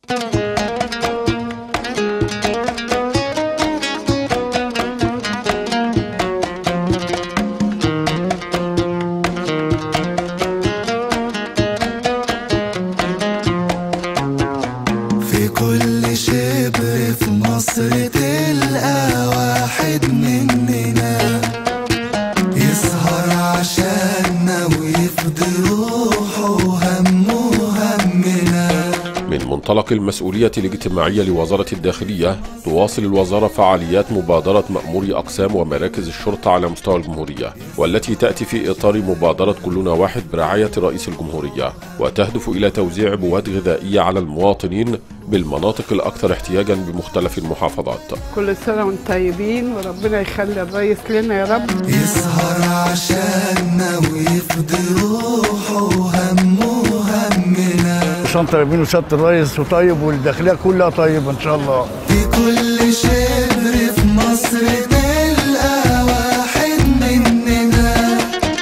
في كل شبر في مصر تلقى واحد مننا يسهر عشاننا ويفضي روحه وهمه همنا من منطلق المسؤولية الاجتماعية لوزارة الداخلية تواصل الوزارة فعاليات مبادرة مأموري أقسام ومراكز الشرطة على مستوى الجمهورية والتي تأتي في إطار مبادرة كلنا واحد برعاية رئيس الجمهورية وتهدف إلى توزيع بواد غذائية على المواطنين بالمناطق الأكثر احتياجا بمختلف المحافظات كل سنة وانتم طيبين وربنا يخلي الرئيس لنا يا رب يسهر عشاننا ويفضي روحه وهمه همنا عشان طيبين وسيادة الرئيس وطيب والداخلية كلها طيبة إن شاء الله في كل شبر في مصر تلقى واحد مننا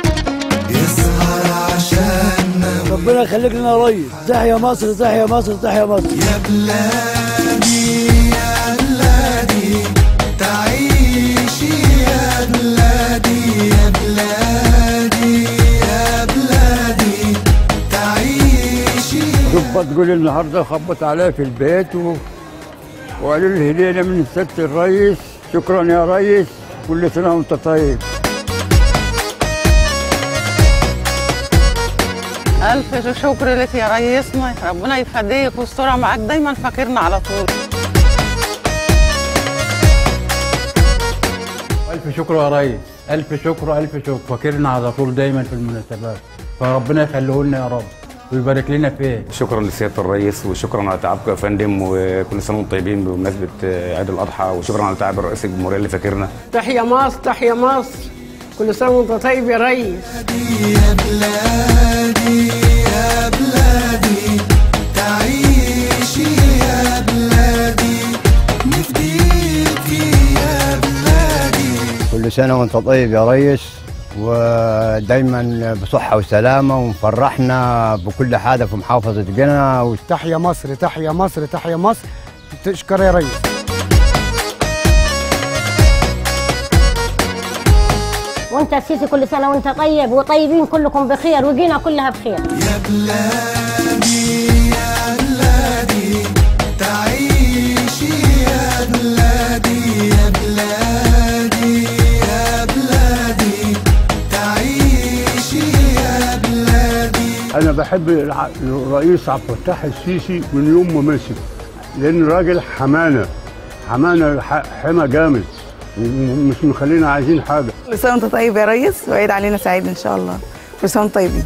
يسهر عشاننا ربنا يخليك لنا يا ريس تحيا مصر تحيا مصر تحيا مصر يا بلادي يا بلادي تعيشي يا بلادي يا بلادي يا بلادي تعيشي شوف تقول النهارده خبط عليا في البيت و... وقالوا لي هدينا من سيادة الرئيس شكرا يا ريس كل سنة وأنت طيب ألف شكر لك يا ريسنا ربنا يخليك ويسترها معاك دايما فاكرنا على طول ألف شكر يا ريس ألف شكر ألف شكر فاكرنا على طول دايما في المناسبات فربنا يخليه لنا يا رب ويبارك لنا فيه شكرا لسياده الرئيس وشكرا على تعبكم يا فندم وكل سنه وانتم طيبين بمناسبه عيد الاضحى وشكرا على تعب الرئيس الجمهوريه اللي فاكرنا تحيا مصر تحيا مصر كل سنة وانت طيب يا ريس يا بلادي يا بلادي تعيشي يا بلادي نفديكي يا بلادي كل سنة وأنت طيب يا ريس ودايما بصحة وسلامة ومفرحنا بكل حاجة في محافظة قنا تحيا مصر تحيا مصر تحيا مصر تشكر يا ريس وانت السيسي كل سنه وانت طيب وطيبين كلكم بخير وجينا كلها بخير يا بلادي يا بلادي تعيشي يا بلادي يا بلادي يا بلادي تعيشي يا بلادي أنا بحب الع- الرئيس عبد الفتاح السيسي من يوم ما مسك لأن راجل حمانة حمانة ح- حمى جامد م- مش مخلينا عايزين حاجة كل سنة وانت طيب يا ريس وعيد علينا سعيد إن شاء الله كل سنة وانتم طيبين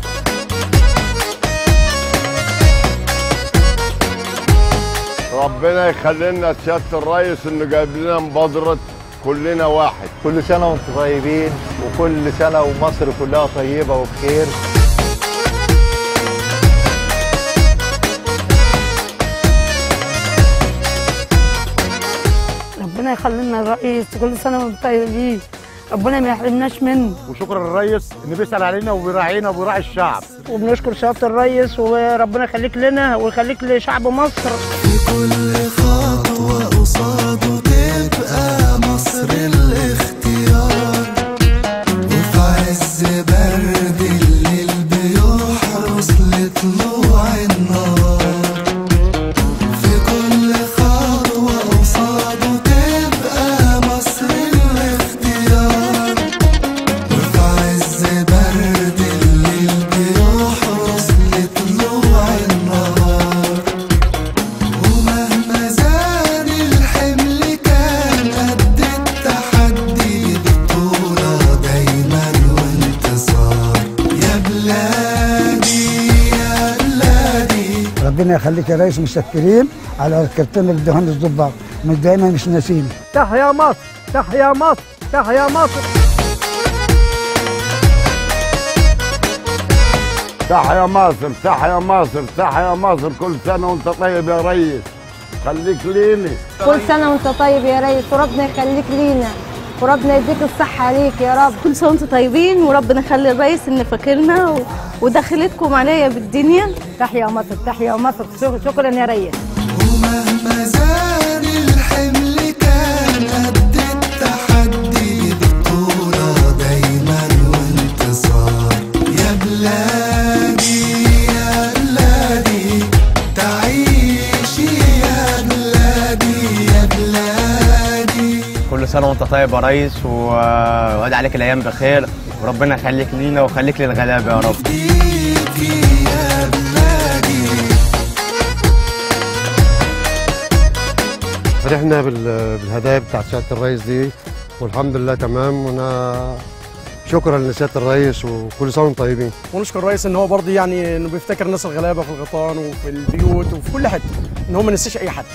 ربنا يخلي لنا سيادة الرئيس إنه جايب لنا مبادرة كلنا واحد كل سنة وانتم طيبين وكل سنة ومصر كلها طيبة وبخير ربنا يخلي لنا الرئيس كل سنة وانتم طيبين ربنا ما يحرمناش منه وشكرا للرئيس إنه بيسأل علينا وبيراعينا وبيراعي الشعب وبنشكر سيادة الريس وربنا يخليك لنا ويخليك لشعب مصر في كل خطوة قصاده تبقى مصر الاختيار وفي عز برد الليل بيحرس لطلوع النهار في كل خطوة قصاده تبقى مصر الاختيار وفي عز برد الليل بيحرس لطلوع النهار ومهما زاد الحمل كان قد التحدي بطولة دايما وانتصار يا بلادي يا بلادي ربنا يخليك يا ريس مشكرين على الكرتون اللي ادهن الضباط مش دايما مش ناسيني تحيا مصر تحيا مصر تحيا مصر تحيا مصر تحيا مصر تحيا مصر كل سنة وأنت طيب يا ريس خليك ليني كل سنه وانت طيب يا ريس وربنا يخليك لينا وربنا يديك الصحه ليك يا رب كل سنة وانتم طيبين وربنا يخلي الرئيس إن فاكرنا ودخلتكم عليا بالدنيا تحيا مصر تحيا مصر شكرا يا ريس ومهما ومهما زاد الحمل كان قد التحدي بطولة دايما وانتصار يا بلادي يا بلادي تعيشي يا بلادي يا بلادي كل سنة وانت طيب يا ريس و- وادعي عليك الأيام بخير وربنا يخليك لينا ويخليك للغلابة يا رب فيكي يا بلادي فرحنا بال- بالهدايا بتاعت سياده الرئيس دي والحمد لله تمام وانا شكرا لسياده الرئيس وكل سنه وانتم طيبين ونشكر الرئيس ان هو برضه يعني انه بيفتكر الناس الغلابه في الغيطان وفي البيوت وفي كل حته ان هو ما نسيش اي حد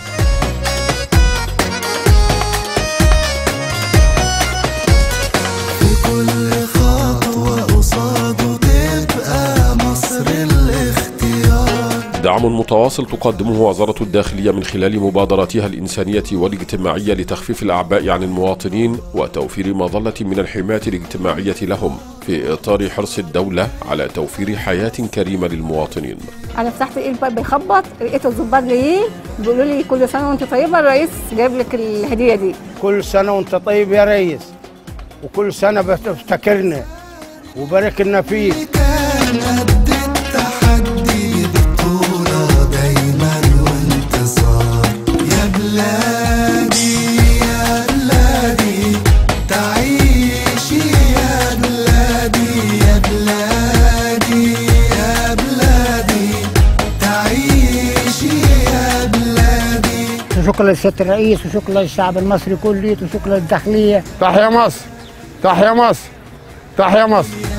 في كل خطوة قصاده تبقى مصر الاختيار دعم متواصل تقدمه وزارة الداخلية من خلال مبادراتها الإنسانية والاجتماعية لتخفيف الأعباء عن المواطنين وتوفير مظلة من الحماية الاجتماعية لهم في إطار حرص الدولة على توفير حياة كريمة للمواطنين انا فتحت الايد بقى بيخبط لقيت الظباط جايين بيقولوا لي كل سنه وانت طيبه الرئيس جايب لك الهديه دي كل سنة وانت طيب يا ريس وكل سنة بتفتكرنا وبارك لنا فيك كان قد التحدي بطولة دايما وانتصار يا بلادي يا بلادي تعيشي يا بلادي يا بلادي يا بلادي تعيشي يا بلادي شكرا لسياده الرئيس وشكرا للشعب المصري كله وشكرا للداخليه تحيا مصر تحيا مصر تحيا مصر